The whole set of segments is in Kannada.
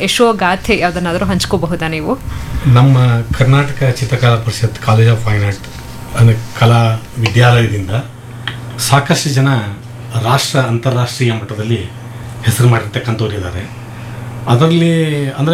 ಯಶೋಗಾಥೆ ಯಾವ್ದನ್ನಾದ್ರೂ ಹಂಚ್ಕೋಬಹುದಾ ನೀವು ನಮ್ಮ Karnataka Chitrakala Parishath college of fine art ಅಂದರೆ ಕಲಾ ವಿದ್ಯಾಲಯದಿಂದ ಸಾಕಷ್ಟು ಜನ ರಾಷ್ಟ್ರ ಅಂತಾರಾಷ್ಟ್ರೀಯ ಮಟ್ಟದಲ್ಲಿ ಹೆಸರು ಮಾಡಿರ್ತಕ್ಕಂಥವ್ರು ಇದ್ದಾರೆ ಅದರಲ್ಲಿ ಅಂದರೆ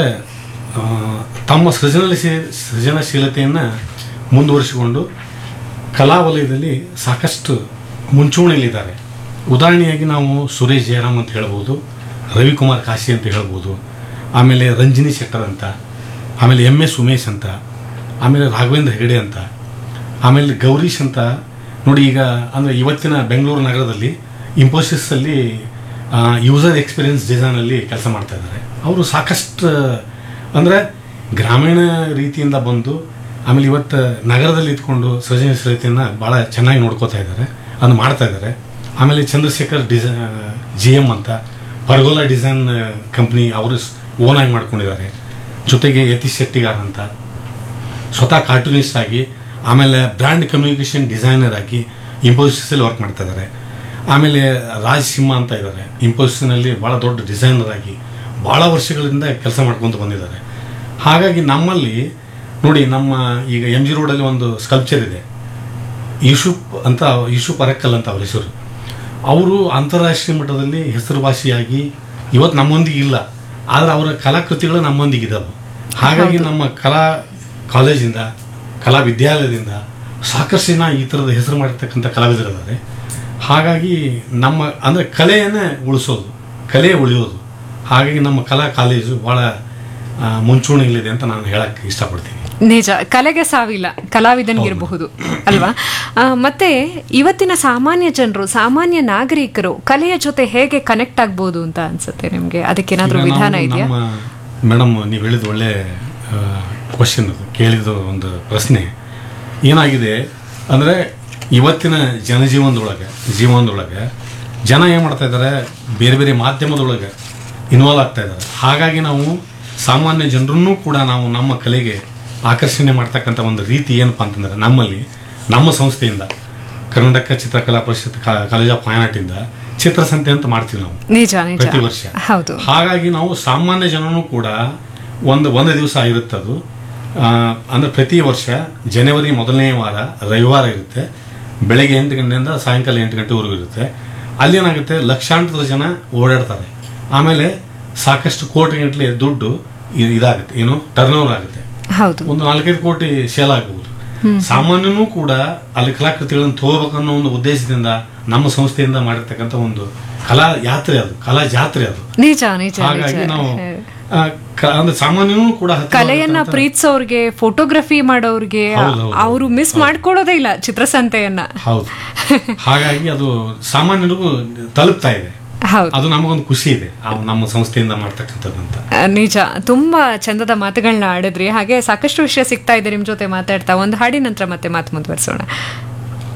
ತಮ್ಮ ಸೃಜನಶೀ ಸೃಜನಶೀಲತೆಯನ್ನು ಮುಂದುವರಿಸಿಕೊಂಡು ಕಲಾ ವಲಯದಲ್ಲಿ ಸಾಕಷ್ಟು ಮುಂಚೂಣಿಯಲ್ಲಿದ್ದಾರೆ ಉದಾಹರಣೆಯಾಗಿ ನಾವು ಸುರೇಶ್ ಜಯರಾಮ್ ಅಂತ ಹೇಳ್ಬೋದು ರವಿಕುಮಾರ್ ಕಾಶಿ ಅಂತ ಹೇಳ್ಬೋದು ಆಮೇಲೆ ರಂಜಿನಿ ಶೆಟ್ಟರ್ ಅಂತ ಆಮೇಲೆ ಎಮ್ ಎಸ್ ಉಮೇಶ್ ಅಂತ ಆಮೇಲೆ ರಾಘವೇಂದ್ರ ಹೆಗಡೆ ಅಂತ ಆಮೇಲೆ ಗೌರೀಶ್ ಅಂತ ನೋಡಿ ಈಗ ಅಂದರೆ ಇವತ್ತಿನ ಬೆಂಗಳೂರು ನಗರದಲ್ಲಿ ಇನ್ಫೋಸಿಸಲ್ಲಿ ಯೂಸರ್ ಎಕ್ಸ್ಪೀರಿಯನ್ಸ್ ಡಿಸೈನಲ್ಲಿ ಕೆಲಸ ಮಾಡ್ತಾ ಇದ್ದಾರೆ ಅವರು ಸಾಕಷ್ಟು ಅಂದರೆ ಗ್ರಾಮೀಣ ರೀತಿಯಿಂದ ಬಂದು ಆಮೇಲೆ ಇವತ್ತು ನಗರದಲ್ಲಿ ಇದ್ಕೊಂಡು ಸೃಜನಶೀಲತೆಯನ್ನು ಭಾಳ ಚೆನ್ನಾಗಿ ನೋಡ್ಕೋತಾ ಇದ್ದಾರೆ ಅದನ್ನು ಮಾಡ್ತಾ ಇದ್ದಾರೆ ಆಮೇಲೆ ಚಂದ್ರಶೇಖರ್ ಡಿಸೈ ಜಿ ಎಮ್ ಅಂತ ಪರ್ಗೋಲಾ ಡಿಸೈನ್ ಕಂಪ್ನಿ ಅವರು ಓನಾಗಿ ಮಾಡ್ಕೊಂಡಿದ್ದಾರೆ ಜೊತೆಗೆ ಯತೀಶ್ ಶೆಟ್ಟಿಗಾರ್ ಅಂತ ಸ್ವತಃ ಕಾರ್ಟೂನಿಸ್ಟ್ ಆಗಿ ಆಮೇಲೆ ಬ್ರ್ಯಾಂಡ್ ಕಮ್ಯುನಿಕೇಷನ್ ಡಿಸೈನರ್ ಆಗಿ ಇಂಪೋಸಿಸಲ್ಲಿ ವರ್ಕ್ ಮಾಡ್ತಾ ಇದ್ದಾರೆ ಆಮೇಲೆ ರಾಜ್ ಸಿಂಹ ಅಂತ ಇದ್ದಾರೆ ಇಂಪೋಸಿಸ್ನಲ್ಲಿ ಭಾಳ ದೊಡ್ಡ ಡಿಸೈನರ್ ಆಗಿ ಭಾಳ ವರ್ಷಗಳಿಂದ ಕೆಲಸ ಮಾಡ್ಕೊತ ಬಂದಿದ್ದಾರೆ ಹಾಗಾಗಿ ನಮ್ಮಲ್ಲಿ ನೋಡಿ ನಮ್ಮ ಈಗ ಎಮ್ ಜಿ ರೋಡಲ್ಲಿ ಒಂದು ಸ್ಕಲ್ಪ್ಚರ್ ಇದೆ ಯೂಸುಫ್ ಅಂತ ಯೂಸುಫ್ ಅರಕ್ಕಲ್ ಅಂತ ಅವ್ರ ಹೆಸರು ಅವರು ಅಂತಾರಾಷ್ಟ್ರೀಯ ಮಟ್ಟದಲ್ಲಿ ಹೆಸರುವಾಸಿಯಾಗಿ ಇವತ್ತು ನಮ್ಮೊಂದಿಗೆ ಇಲ್ಲ ಆದರೆ ಅವರ ಕಲಾಕೃತಿಗಳು ನಮ್ಮೊಂದಿಗೆ ಇದ್ದಾವೆ ಹಾಗಾಗಿ ನಮ್ಮ ಕಲಾ ಕಾಲೇಜಿಂದ ಕಲಾ ವಿದ್ಯಾಲಯದಿಂದ ಸಾಕಷ್ಟು ಜನ ಈ ಥರದ ಹೆಸರು ಮಾಡಿರ್ತಕ್ಕಂಥ ಕಲಾವಿದರಿದ್ದಾರೆ ಹಾಗಾಗಿ ನಮ್ಮ ಅಂದರೆ ಕಲೆಯನ್ನೇ ಉಳಿಸೋದು ಕಲೆ ಉಳಿಯೋದು ಹಾಗಾಗಿ ನಮ್ಮ ಕಲಾ ಕಾಲೇಜು ಭಾಳ ಆ, ಮುಂಚೂಣಿಯಲ್ಲಿದೆ ಅಂತ ನಾನು ಹೇಳಕ್ಕೆ ಇಷ್ಟಪಡ್ತೀನಿ ನಿಜ ಕಲೆಗೆ ಸಾವಿಲ್ಲ ಕಲಾವಿದನಿಗಿರಬಹುದು ಅಲ್ವಾ ಆ, ಮತ್ತೆ ಇವತ್ತಿನ ಸಾಮಾನ್ಯ ಜನರು ಸಾಮಾನ್ಯ ನಾಗರಿಕರು ಕಲೆಯ ಜೊತೆ ಹೇಗೆ ಕನೆಕ್ಟ್ ಆಗ್ಬೋದು ಅಂತ ಅನ್ಸುತ್ತೆ ನಿಮ್ಗೆ ಅದಕ್ಕೇನಾದ್ರೂ ಈಗ ವಿಧಾನ ನಾವು ಇದೆಯಾ ನಮ್ಮ ಮೇಡಮ್ ನೀವು ಹೇಳಿದ ಒಳ್ಳೆ ಕ್ವಶನ್ ಅದು ಕೇಳಿದ ಒಂದು ಪ್ರಶ್ನೆ ಏನಾಗಿದೆ ಅಂದರೆ ಇವತ್ತಿನ ಜನಜೀವನದೊಳಗೆ ಜೀವನದೊಳಗೆ ಜನ ಏನು ಮಾಡ್ತಾ ಇದ್ದಾರೆ ಬೇರೆ ಬೇರೆ ಮಾಧ್ಯಮದೊಳಗೆ ಇನ್ವಾಲ್ವ್ ಆಗ್ತಾ ಇದ್ದಾರೆ ಹಾಗಾಗಿ ನಾವು ಸಾಮಾನ್ಯ ಜನರನ್ನೂ ಕೂಡ ನಾವು ನಮ್ಮ ಕಲೆಗೆ ಆಕರ್ಷಣೆ ಮಾಡ್ತಕ್ಕಂಥ ಒಂದು ರೀತಿ ಏನಪ್ಪ ಅಂತಂದ್ರೆ ನಮ್ಮಲ್ಲಿ ನಮ್ಮ ಸಂಸ್ಥೆಯಿಂದ Karnataka Chitrakala Parishath college of fine ಆರ್ಟಿಂದ ಚಿತ್ರಸಂತೆ ಅಂತ ಮಾಡ್ತೀವಿ ನಾವು ನಿಜ ನಿಜ ಪ್ರತಿ ವರ್ಷ ಹೌದು ಹಾಗಾಗಿ ನಾವು ಸಾಮಾನ್ಯ ಜನನೂ ಕೂಡ ಒಂದು ಒಂದು ದಿವಸ ಇರುತ್ತದು ಆ, ಅಂದ್ರೆ ಪ್ರತಿ ವರ್ಷ ಜನವರಿ ಮೊದಲನೇ ವಾರ ರವಿವಾರ ಇರುತ್ತೆ ಬೆಳಗ್ಗೆ ಎಂಟು ಗಂಟೆಯಿಂದ ಸಾಯಂಕಾಲ ಎಂಟು ಗಂಟೆವರೆಗೂ ಇರುತ್ತೆ ಅಲ್ಲಿ ಏನಾಗುತ್ತೆ ಲಕ್ಷಾಂತರ ಜನ ಓಡಾಡ್ತಾರೆ ಆಮೇಲೆ ಸಾಕಷ್ಟು ಕೋಟಿ ಗಂಟಲೆ ದುಡ್ಡು ಇ- ಇದಾಗುತ್ತೆ ಏನು ಟರ್ನ್ ಓವರ್ ಆಗುತ್ತೆ ಹೌದು ಒಂದು ನಾಲ್ಕೈದು ಕೋಟಿ ಸೇಲ್ ಆಗಬಹುದು ಸಾಮಾನ್ಯನೂ ಕೂಡ ಅಲ್ಲಿ ಕಲಾಕೃತಿಗಳನ್ನು ತಗೋಬೇಕನ್ನೋ ಒಂದು ಉದ್ದೇಶದಿಂದ ನಮ್ಮ ಸಂಸ್ಥೆಯಿಂದ ಮಾಡಿರ್ತಕ್ಕಂಥ ಒಂದು ಕಲಾ ಯಾತ್ರೆ ಅದು ಕಲಾ ಜಾತ್ರೆ ಅದು ನಿಜ ನಿಜ ಹಾಗಾಗಿ ನಿಜ ನಾವು ಆ, ಕ- ಅಂದ್ರೆ ಸಾಮಾನ್ಯನೂ ಕೂಡ ಹತ್ತಿರ ಕಲೆಯನ್ನ ಆಗತಕ್ಕಂಥ- ಪ್ರೀತಿಸೋರ್ಗೆ ಫೋಟೋಗ್ರಫಿ ಮಾಡೋರ್ಗೆ ಹೌದು, ಹೌದು, ಅವರು ಮಿಸ್ ಮಾಡ್ಕೊಳ್ಳೋದೇ ಇಲ್ಲ ಚಿತ್ರಸಂತೆಯನ್ನ ಹೌದು ಹಾಗಾಗಿ ಅದು ಸಾಮಾನ್ಯರಿಗೂ ತಲುಪ್ತಾ ಇದೆ ಹೌದು ಅದು ನಮಗೊಂದು ಖುಷಿ ಇದೆ ಆ ನಮ್ಮ ಸಂಸ್ಥೆಯಿಂದ ಮಾಡ್ತಕ್ಕಂಥದ್ದಂತ ಆ, ನಿಜ ತುಂಬಾ ಚಂದದ ಮಾತುಗಳನ್ನ ಆಡಿದ್ರಿ ಹಾಗೆ ಸಾಕಷ್ಟು ವಿಷಯ ಸಿಗ್ತಾ ಇದೆ ನಿಮ್ ಜೊತೆ ಮಾತಾಡ್ತಾ ಒಂದು ಹಾಡಿನ ನಂತರ ಮತ್ತೆ ಮಾತು ಮುಂದುವರಿಸೋಣ